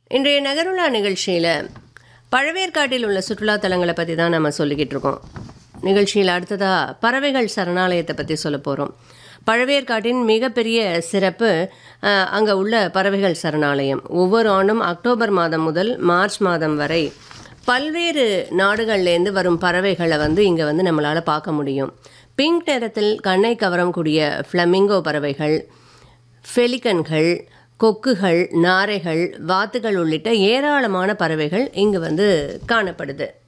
இன்றைய நகருலா நிகழ்ச்சியில் பழவேற்காட்டில் உள்ள சுற்றுலா தலங்களை பற்றி தான் நம்ம சொல்லிக்கிட்டு இருக்கோம் நிகழ்ச்சியில் அடுத்ததாக பறவைகள் சரணாலயத்தை பற்றி சொல்ல போகிறோம் பழவேற்காட்டின் மிகப்பெரிய சிறப்பு அங்கே உள்ள பறவைகள் சரணாலயம் ஒவ்வொரு ஆண்டும் அக்டோபர் மாதம் முதல் மார்ச் மாதம் வரை பல்வேறு நாடுகள்லேருந்து வரும் பறவைகளை வந்து இங்கே வந்து நம்மளால் பார்க்க முடியும் பிங்க் நிறத்தில் கண்ணை கவரக்கூடிய ஃப்ளமிங்கோ பறவைகள் ஃபெலிகன்கள் கொக்குகள் நாரைகள் வாத்துகள் உள்ளிட்ட ஏராளமான பறவைகள் இங்கு வந்து காணப்படுது